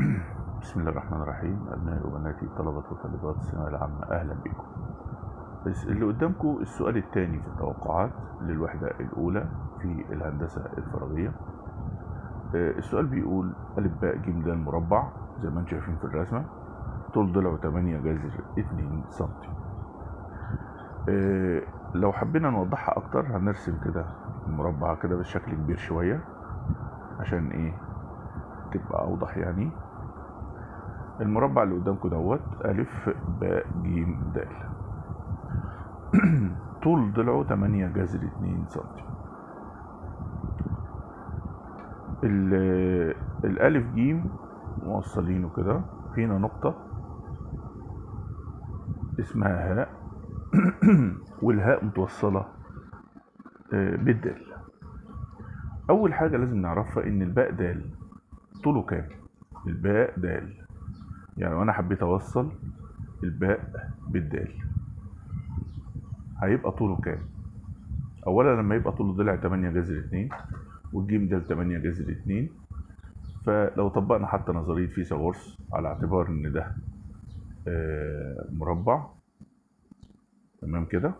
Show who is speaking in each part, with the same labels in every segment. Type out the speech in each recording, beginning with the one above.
Speaker 1: بسم الله الرحمن الرحيم أبنائي وبناتي طلبة وطالبات الثانوية العامة أهلا بكم بس اللي قدامكم السؤال الثاني في التوقعات للوحدة الأولى في الهندسة الفراغية آه، السؤال بيقول ألف باء ج د مربع زي ما انتم شايفين في الرسمة طول ضلعه 8 جذر 2 سم آه، لو حبينا نوضحها أكتر هنرسم كده المربع كده بشكل كبير شوية عشان إيه تبقى أوضح يعني المربع اللي قدامكم دوت ألف باء ج د طول ضلعه 8 جذر 2 سم ال- الألف ج موصلينه كده فينا نقطة اسمها هاء والهاء متوصلة آه، بالدال أول حاجة لازم نعرفها إن الباء دال طوله كام؟ الباء دال يعني لو أنا حبيت أوصل الباء بالدال هيبقى طوله كام؟ أولا لما يبقى طوله ضلع 8 جذر 2 والجيم دال 8 جذر 2 فلو طبقنا حتى نظرية فيثاغورس على اعتبار إن ده آه، مربع تمام كده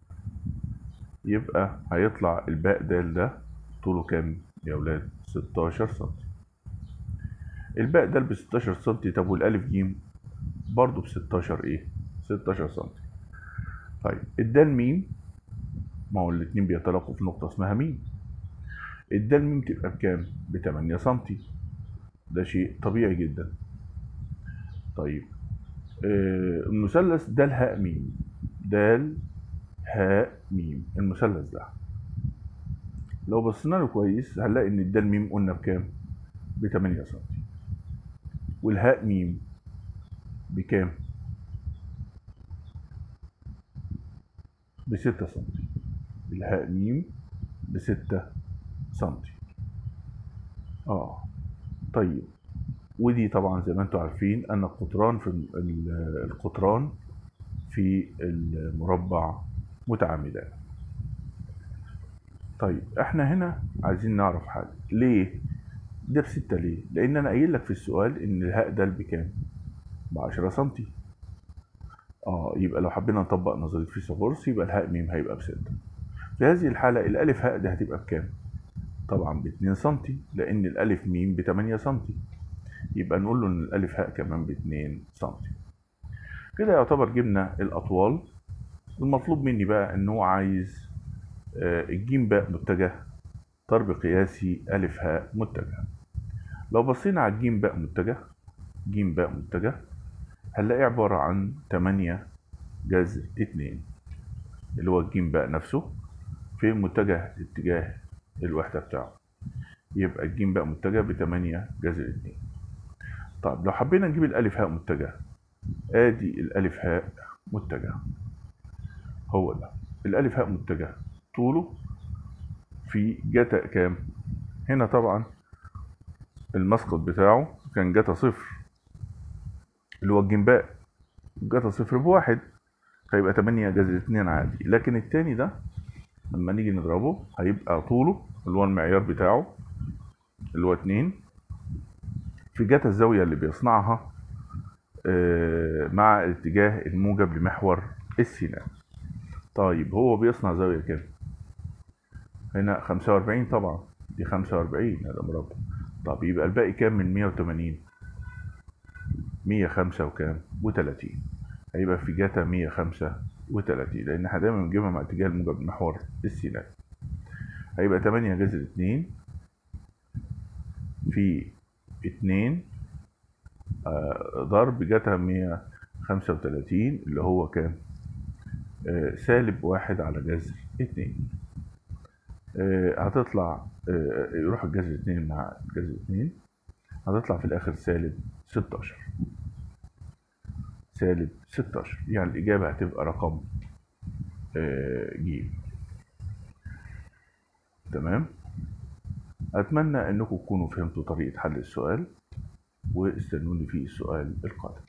Speaker 1: يبقى هيطلع الباء دال ده طوله كام يا ولاد 16 سم الباء دال ب 16 سم طب والالف جيم برضه ب 16 ايه 16 سم طيب الدال ميم ما هو الاتنين بيتلاقوا في نقطة اسمها ميم الدال ميم تبقى بكام ب 8 سم ده شيء طبيعي جدا طيب آه المثلث دال هاء ميم دال هاء ميم المثلث ده لو بصينا له كويس هنلاقي ان الدال ميم قلنا بكام ب 8 سم والهاء ميم بكام ب 6 سم الهاء ميم ب 6 سم اه طيب ودي طبعا زي ما انتم عارفين ان القطران في ال- ال- القطران في المربع متعامدان طيب احنا هنا عايزين نعرف حاجه ليه ده بستة ليه لان انا قايل لك في السؤال ان الهاء ده بكام ب 10 سم اه يبقى لو حبينا نطبق نظريه فيثاغورس يبقى الهاء ميم هيبقى بستة في هذه الحاله الالف هاء ده هتبقى بكام طبعا ب 2 سم لان الالف ميم ب 8 سم يبقى نقول له ان الالف هاء كمان ب 2 سم كده يعتبر جبنا الاطوال المطلوب مني بقى ان هو عايز آه، الجيم باء متجه ضرب قياسي ألف هاء متجه لو بصينا على الجيم باء متجه جيم باء متجه هنلاقيه عبارة عن 8 جذر 2 اللي هو الجيم باء نفسه في متجه اتجاه الوحدة بتاعه يبقى الجيم باء متجه ب 8 جذر 2 طيب لو حبينا نجيب الألف هاء متجه ادي الألف هاء متجه هو ده الألف هاء متجه طوله في جتا كام هنا طبعا المسقط بتاعه كان جتا صفر اللي هو الجنباء جتا صفر بواحد هيبقى 8 جذر 2 عادي لكن التاني ده لما نيجي نضربه هيبقى طوله اللي هو المعيار بتاعه اللي هو 2 في جتا الزاوية اللي بيصنعها آه، مع الاتجاه الموجب لمحور السيناء طيب هو بيصنع زاوية كام؟ هنا 45 طبعا دي 45 هذا مربع طب يبقى الباقي كام من 180 105 وكام و30 هيبقى في جاتا 135 لان احنا دايما بنجيبها مع اتجاه الموجب محور السيناء هيبقى 8 جذر 2 في 2 آه، ضرب جاتا 135 اللي هو كام آه، سالب واحد على جذر اتنين آه، هتطلع آه، يروح الجذر اتنين مع الجذر اتنين هتطلع في الآخر سالب ستاشر سالب ستاشر يعني الإجابة هتبقى رقم آه، ج تمام أتمنى أنكم تكونوا فهمتوا طريقة حل السؤال واستنوني في السؤال القادم